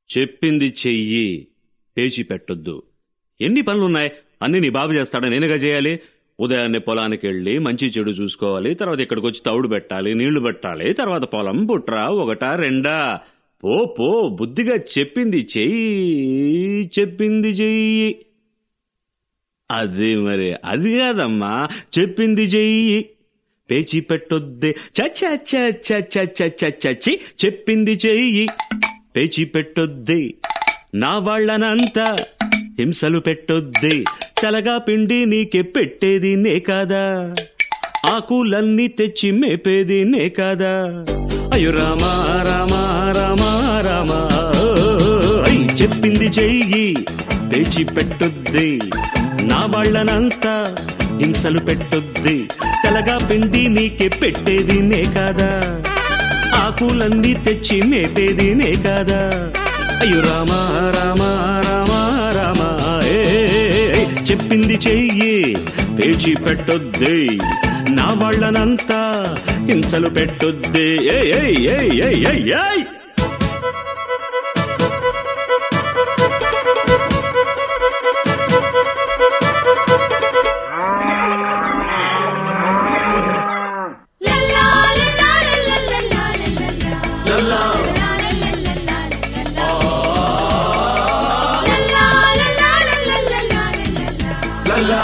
చెప్పింది చెయ్యి పేచి పెట్టొద్దు ఎన్ని పనులున్నాయి అన్ని నీ బాబు చేస్తాడా నేనుగా చేయాలి ఉదయాన్నే పొలానికి వెళ్ళి మంచి చెడు చూసుకోవాలి తర్వాత ఇక్కడికి వచ్చి తౌడు పెట్టాలి నీళ్లు పెట్టాలి తర్వాత పొలం పుట్రా ఒకటా రెండా పో పో బుద్ధిగా చెప్పింది చెయ్యి చెప్పింది చెయ్యి అది మరి అది కాదమ్మా చెప్పింది చెయ్యి పేచి పెట్టొద్దే చచ్చి చెప్పింది చెయ్యి పేచి పెట్టొద్దే నా వాళ్ళనంతా హింసలు పెట్టొద్దే తలగా పిండి నీకే పెట్టేది నే కాదా ఆకులన్నీ తెచ్చి మేపేది నే కాదా అయ్యో రామా రామా రామా రామా అయ్ చెప్పింది చెయ్యి పేచి పెట్టొద్ది నా వాళ్ళనంతా హింసలు పెట్టొద్ది తెలగా పిండి నీకే పెట్టేది నే కాదా ఆకులన్నీ తెచ్చి మేపేది నే కాదా అయ్యో రామా రామా రామా రామా ఏ, ఏ, చెప్పింది చెయ్యి పేచి పెట్టొద్ది నా వాళ్ళనంతా హింసలు పెట్టొద్ది ఏయ్ ఏయ్ ఏయ్ ఏయ్ ఏయ్ ఏయ్ లల్లా లల్లా లల్లా లల్లా లల్లా లల్లా లల్లా లల్లా లల్లా లల్లా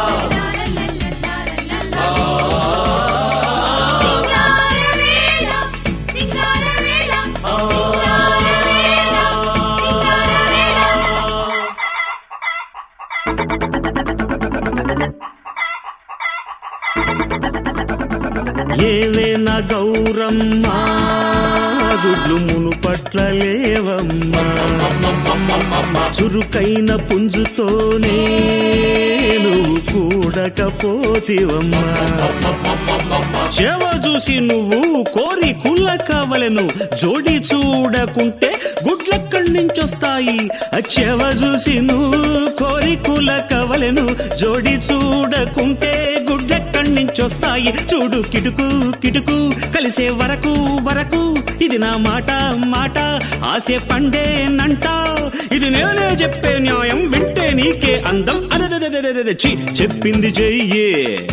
సింగారవేళ సింగారవేళ సింగారవేళ సింగారవేళ ఏవేనా గౌరమ్మా గుడ్లు మునుపట్ల లేవమ్మా చురుకైన పుంజుతోనే నువ్వు కూడకపోతివమ్మా చెవ చూసి నువ్వు కోరి కుల్ల కావలను జోడి చూడకుంటే గుడ్లెక్కడి నుంచి వస్తాయి ఆ చెవ చూసి నువ్వు కోరి కుల కవలను జోడి చూడకుంటే గుడ్లెక్కడి నుంచి వస్తాయి చూడు కిటుకు కిటుకు కలిసే వరకు వరకు ఇది నా మాట మాట ఆసే పండేనంట ఇది నేనే చెప్పే న్యాయం వింటే నీకే అందం అదదదదదదద. ఛీ, చెప్పింది చెయ్యి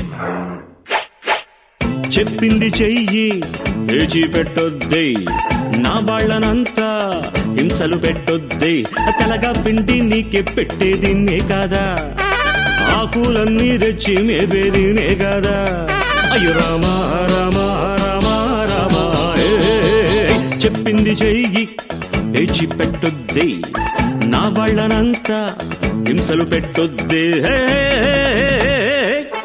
చెప్పింది చెయ్యి పేచి పెట్టొద్దే నా వాళ్ళనంతా హింసలు పెట్టొద్దే తెలగా పిండి నీకే పెట్టేది నే కాదా ఆకులన్నీ తెచ్చి మేబేది నే కాదా అయ్యో రామా రామా రామా రామా ఏ, చెప్పింది చెయ్యి పేచి పెట్టొద్దే నా వాళ్ళనంతా హింసలు పెట్టొద్దే హే, హే, హే, హే.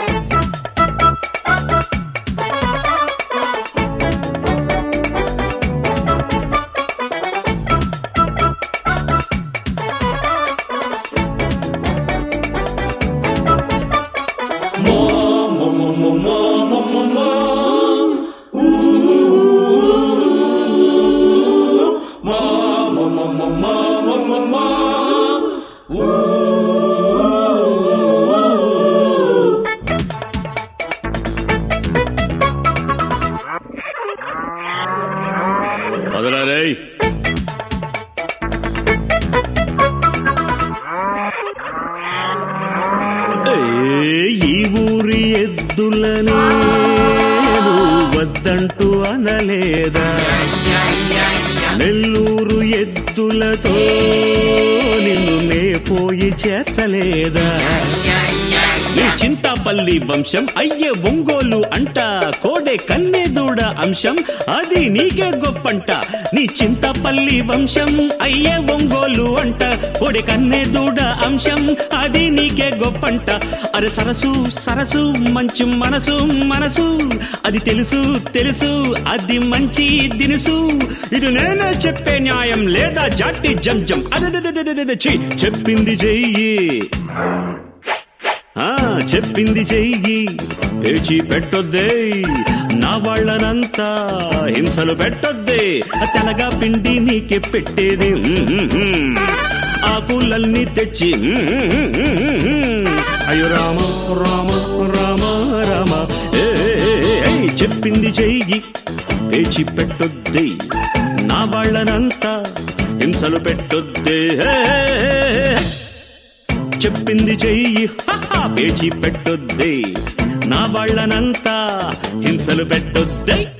వదలరేయ్ ఏయ్, ఈ ఊరి ఎద్దులని నువ్వు వద్దంటూ అనలేదా నెల్లూరు ఎద్దులతో నిన్ను నే పోయి చేర్చలేదా నీ చింతాపల్లి వంశం అయ్యే ఒంగోలు అంట కోడే కన్నెదూడ అంశం అది నీకే గొప్పంట నీ చింతాపల్లి వంశం అయ్యే ఒంగోలు అంట కోడే కన్నెదూడ అంశం అది నీకే గొప్పంట అరే సరసు సరసు మంచి మనసు మనసు అది తెలుసు తెలుసు అది మంచి దినుసు ఇది నేనే చెప్పే న్యాయం లేదా జాటి జంజం అదే చెప్పింది చెయ్యి ఆ చెప్పింది చెయ్యి పేచి పెట్టొద్దే నా వాళ్ళనంతా హింసలు పెట్టొద్దే తెలగా పిండి నీకే పెట్టేది ఆకులన్నీ తెచ్చి అయ్యో రామ రామ రామ రామ ఏ, ఏ, ఏ, చెప్పింది చెయ్యి పేచి పెట్టొద్దే నా వాళ్ళనంతా హింస హింసలు పెట్టొద్దే హే, హే, హే. చెప్పింది చెయ్యి హహ, పేచి పెట్టొద్దే నా వాళ్ళనంతా హింసలు పెట్టొద్దే